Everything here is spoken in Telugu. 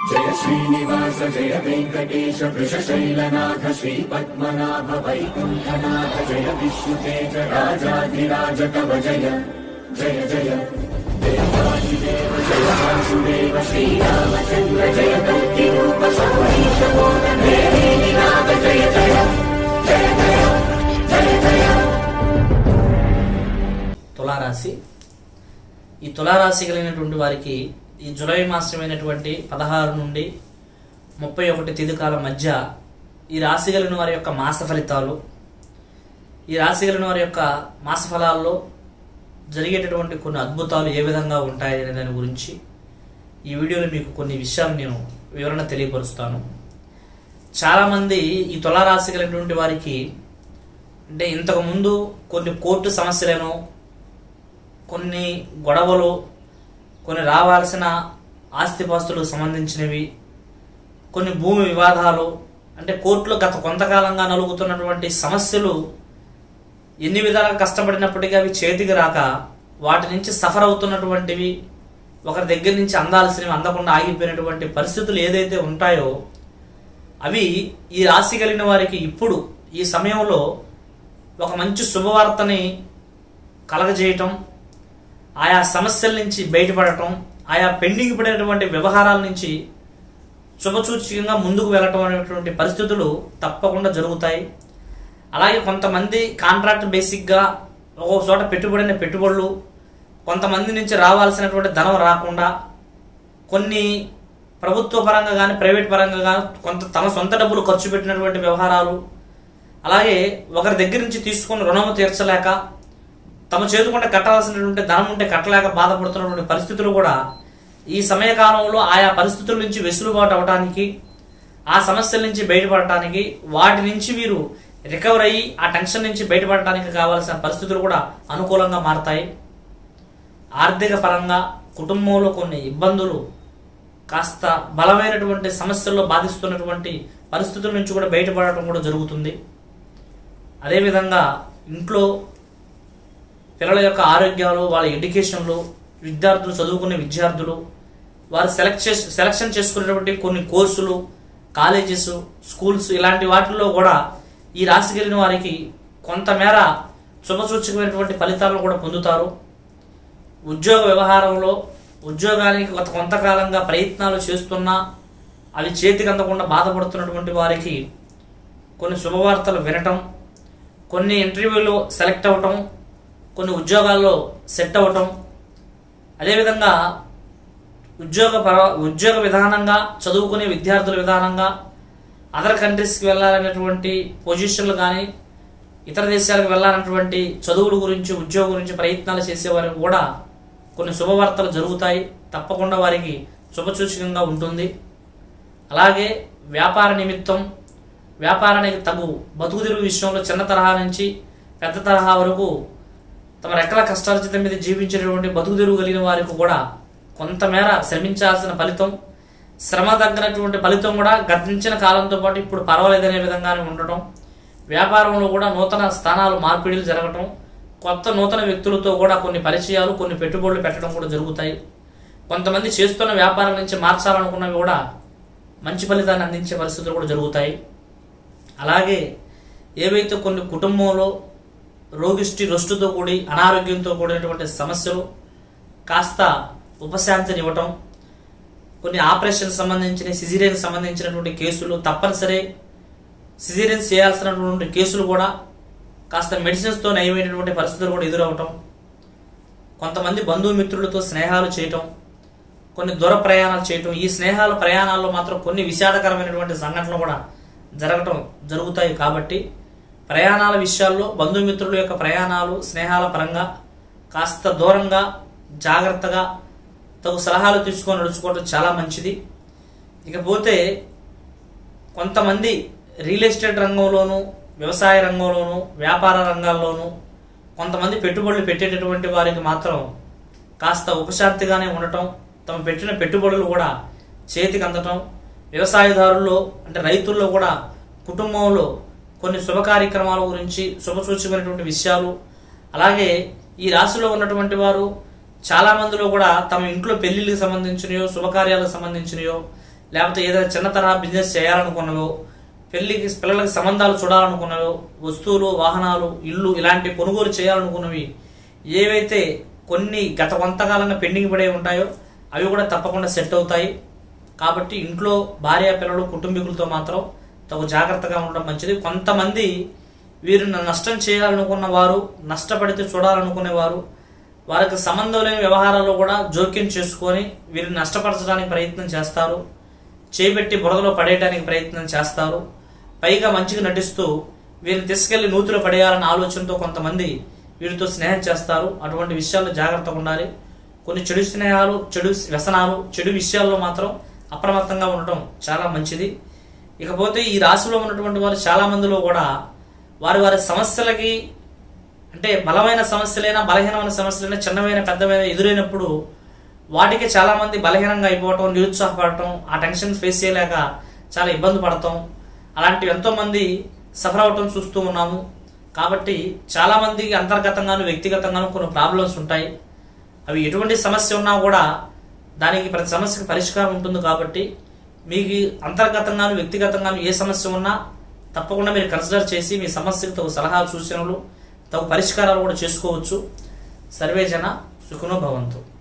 जय श्रीनिवास जय वेङ्कटेश वृषशैलनाथ श्रीपद्मनाभ वैकुण्ठनाथ जय विष्णुतेज राजाधिराज तव जय जय जय देवादिदेव जय वासुदेव श्रीरामचन्द्र जय कल्किरूप शौरीश मोदन देवीनाथ जय जय जय जय जय जय తులారాశి ఈ తులారాశి కలిగినటువంటి వారికి ఈ జులై మాసమైనటువంటి పదహారు నుండి ముప్పై ఒకటి తేదీ కాలం మధ్య ఈ రాశి కలిగిన వారి యొక్క మాస ఫలితాలు ఈ రాశి కలిగిన వారి యొక్క మాస ఫలాల్లో జరిగేటటువంటి కొన్ని అద్భుతాలు ఏ విధంగా ఉంటాయి అనే దాని గురించి ఈ వీడియోలో మీకు కొన్ని విషయాలు నేను వివరణ తెలియపరుస్తాను చాలామంది ఈ తులారాశి కలిగినటువంటి వారికి అంటే ఇంతకు ముందు కొన్ని కోర్టు సమస్యలను కొన్ని గొడవలు కొన్ని రావాల్సిన ఆస్తిపాస్తులకు సంబంధించినవి కొన్ని భూమి వివాదాలు అంటే కోర్టులో గత కొంతకాలంగా నలుగుతున్నటువంటి సమస్యలు ఎన్ని విధాలుగా కష్టపడినప్పటికీ అవి చేతికి రాక వాటి నుంచి సఫర్ అవుతున్నటువంటివి ఒకరి దగ్గర నుంచి అందాల్సినవి అందకుండా ఆగిపోయినటువంటి పరిస్థితులు ఏదైతే ఉంటాయో అవి ఈ రాశి కలిగిన వారికి ఇప్పుడు ఈ సమయంలో ఒక మంచి శుభవార్తని కలగజేయటం ఆయా సమస్యల నుంచి బయటపడటం ఆయా పెండింగ్ పడినటువంటి వ్యవహారాల నుంచి శుభసూచకంగా ముందుకు వెళ్ళటం అనేటువంటి పరిస్థితులు తప్పకుండా జరుగుతాయి అలాగే కొంతమంది కాంట్రాక్ట్ బేసిక్గా ఒక్కొక్క చోట పెట్టుబడిన పెట్టుబడులు కొంతమంది నుంచి రావాల్సినటువంటి ధనం రాకుండా కొన్ని ప్రభుత్వ పరంగా కానీ ప్రైవేట్ పరంగా కానీ కొంత తమ సొంత డబ్బులు ఖర్చు పెట్టినటువంటి వ్యవహారాలు అలాగే ఒకరి దగ్గర నుంచి తీసుకుని రుణము తీర్చలేక తమ చేతుకుంటే కట్టాల్సినటువంటి ధనం ఉంటే కట్టలేక బాధపడుతున్నటువంటి పరిస్థితులు కూడా ఈ సమయకాలంలో ఆయా పరిస్థితుల నుంచి వెసులుబాటు అవడానికి ఆ సమస్యల నుంచి బయటపడటానికి వాటి నుంచి మీరు రికవర్ అయ్యి ఆ టెన్షన్ నుంచి బయటపడటానికి కావాల్సిన పరిస్థితులు కూడా అనుకూలంగా మారతాయి ఆర్థిక పరంగా కుటుంబంలో కొన్ని ఇబ్బందులు కాస్త బలమైనటువంటి సమస్యల్లో బాధిస్తున్నటువంటి పరిస్థితుల నుంచి కూడా బయటపడటం కూడా జరుగుతుంది అదేవిధంగా ఇంట్లో పిల్లల యొక్క ఆరోగ్యాలు వాళ్ళ ఎడ్యుకేషన్లు విద్యార్థులు చదువుకునే విద్యార్థులు వారు సెలెక్ట్ చేసి సెలక్షన్ చేసుకునేటువంటి కొన్ని కోర్సులు కాలేజెస్ స్కూల్స్ ఇలాంటి వాటిల్లో కూడా ఈ రాశి కలిగిన వారికి కొంతమేర శుభసూచకమైనటువంటి ఫలితాలను కూడా పొందుతారు ఉద్యోగ వ్యవహారంలో ఉద్యోగానికి గత కొంతకాలంగా ప్రయత్నాలు చేస్తున్నా అవి చేతికి అందకుండా బాధపడుతున్నటువంటి వారికి కొన్ని శుభవార్తలు వినటం కొన్ని ఇంటర్వ్యూలో సెలెక్ట్ అవ్వటం కొన్ని ఉద్యోగాల్లో సెట్ అవ్వటం అదేవిధంగా ఉద్యోగ పర ఉద్యోగ విధానంగా చదువుకునే విద్యార్థుల విధానంగా అదర్ కంట్రీస్కి వెళ్ళాలనేటువంటి పొజిషన్లు కానీ ఇతర దేశాలకు వెళ్ళాలన్నటువంటి చదువుల గురించి ఉద్యోగం గురించి ప్రయత్నాలు చేసేవారికి కూడా కొన్ని శుభవార్తలు జరుగుతాయి తప్పకుండా వారికి శుభసూచకంగా ఉంటుంది అలాగే వ్యాపార నిమిత్తం వ్యాపారానికి తగు బతుకు తెరువు విషయంలో చిన్న తరహా నుంచి పెద్ద తరహా వరకు తమ రెక్కల కష్టార్జితం మీద జీవించేటువంటి బతుకు తెరువు కలిగిన వారికి కూడా కొంతమేర శ్రమించాల్సిన ఫలితం శ్రమ తగ్గినటువంటి ఫలితం కూడా గతించిన కాలంతో పాటు ఇప్పుడు పర్వాలేదనే విధంగానే ఉండటం వ్యాపారంలో కూడా నూతన స్థానాలు మార్పిడిలు జరగటం కొత్త నూతన వ్యక్తులతో కూడా కొన్ని పరిచయాలు కొన్ని పెట్టుబడులు పెట్టడం కూడా జరుగుతాయి కొంతమంది చేస్తున్న వ్యాపారం నుంచి మార్చాలనుకున్నవి కూడా మంచి ఫలితాన్ని అందించే పరిస్థితులు కూడా జరుగుతాయి అలాగే ఏవైతే కొన్ని కుటుంబంలో రోగిష్టి రొస్టుతో కూడి అనారోగ్యంతో కూడినటువంటి సమస్యలు కాస్త ఉపశాంతిని ఇవ్వటం కొన్ని ఆపరేషన్ సంబంధించిన సిజీరియన్ సంబంధించినటువంటి కేసులు తప్పనిసరి సిజీరియన్ చేయాల్సినటువంటి కేసులు కూడా కాస్త మెడిసిన్స్తో నయమైనటువంటి పరిస్థితులు కూడా ఎదురవటం కొంతమంది బంధుమిత్రులతో స్నేహాలు చేయటం కొన్ని దూర ప్రయాణాలు చేయటం ఈ స్నేహాల ప్రయాణాల్లో మాత్రం కొన్ని విషాదకరమైనటువంటి సంఘటనలు కూడా జరగటం జరుగుతాయి కాబట్టి ప్రయాణాల విషయాల్లో బంధుమిత్రుల యొక్క ప్రయాణాలు స్నేహాల పరంగా కాస్త దూరంగా జాగ్రత్తగా తగు సలహాలు తీసుకొని నడుచుకోవడం చాలా మంచిది ఇకపోతే కొంతమంది రియల్ ఎస్టేట్ రంగంలోనూ వ్యవసాయ రంగంలోనూ వ్యాపార రంగాల్లోనూ కొంతమంది పెట్టుబడులు పెట్టేటటువంటి వారికి మాత్రం కాస్త ఉపశాంతిగానే ఉండటం తమ పెట్టిన పెట్టుబడులు కూడా చేతికి అందటం వ్యవసాయదారుల్లో అంటే రైతుల్లో కూడా కుటుంబంలో కొన్ని శుభ కార్యక్రమాల గురించి శుభసూచకమైనటువంటి విషయాలు అలాగే ఈ రాశిలో ఉన్నటువంటి వారు చాలా మందిలో కూడా తమ ఇంట్లో పెళ్లిళ్ళకి సంబంధించినయో శుభకార్యాలకు సంబంధించినయో లేకపోతే ఏదైనా చిన్న తరహా బిజినెస్ చేయాలనుకున్నవో పెళ్లికి పిల్లలకి సంబంధాలు చూడాలనుకున్నవో వస్తువులు వాహనాలు ఇల్లు ఇలాంటి కొనుగోలు చేయాలనుకున్నవి ఏవైతే కొన్ని గత కొంతకాలంగా పెండింగ్ పడే ఉంటాయో అవి కూడా తప్పకుండా సెట్ అవుతాయి కాబట్టి ఇంట్లో భార్య పిల్లలు కుటుంబీకులతో మాత్రం తగు జాగ్రత్తగా ఉండడం మంచిది కొంతమంది వీరిని నష్టం చేయాలనుకున్న వారు నష్టపడితే చూడాలనుకునే వారు వారికి సంబంధం లేని వ్యవహారాల్లో కూడా జోక్యం చేసుకొని వీరిని నష్టపరచడానికి ప్రయత్నం చేస్తారు చేపెట్టి బురదలో పడేయడానికి ప్రయత్నం చేస్తారు పైగా మంచిగా నటిస్తూ వీరిని తీసుకెళ్లి నూతిలో పడేయాలన్న ఆలోచనతో కొంతమంది వీరితో స్నేహం చేస్తారు అటువంటి విషయాల్లో జాగ్రత్తగా ఉండాలి కొన్ని చెడు స్నేహాలు చెడు వ్యసనాలు చెడు విషయాల్లో మాత్రం అప్రమత్తంగా ఉండటం చాలా మంచిది ఇకపోతే ఈ రాశిలో ఉన్నటువంటి వారు చాలా మందిలో కూడా వారి వారి సమస్యలకి అంటే బలమైన సమస్యలైనా బలహీనమైన సమస్యలైనా చిన్నమైన పెద్దమైన ఎదురైనప్పుడు వాటికి చాలా మంది బలహీనంగా అయిపోవటం నిరుత్సాహపడటం ఆ టెన్షన్ ఫేస్ చేయలేక చాలా ఇబ్బంది పడటం అలాంటివి ఎంతో మంది సఫర్ అవటం చూస్తూ ఉన్నాము కాబట్టి చాలా మందికి అంతర్గతంగాను వ్యక్తిగతంగాను కొన్ని ప్రాబ్లమ్స్ ఉంటాయి అవి ఎటువంటి సమస్య ఉన్నా కూడా దానికి ప్రతి సమస్యకి పరిష్కారం ఉంటుంది కాబట్టి మీకు అంతర్గతంగాను వ్యక్తిగతంగాను ఏ సమస్య ఉన్నా తప్పకుండా మీరు కన్సిడర్ చేసి మీ సమస్యకు తగు సలహాలు సూచనలు తగు పరిష్కారాలు కూడా చేసుకోవచ్చు సర్వేజన సుఖనో భవంతు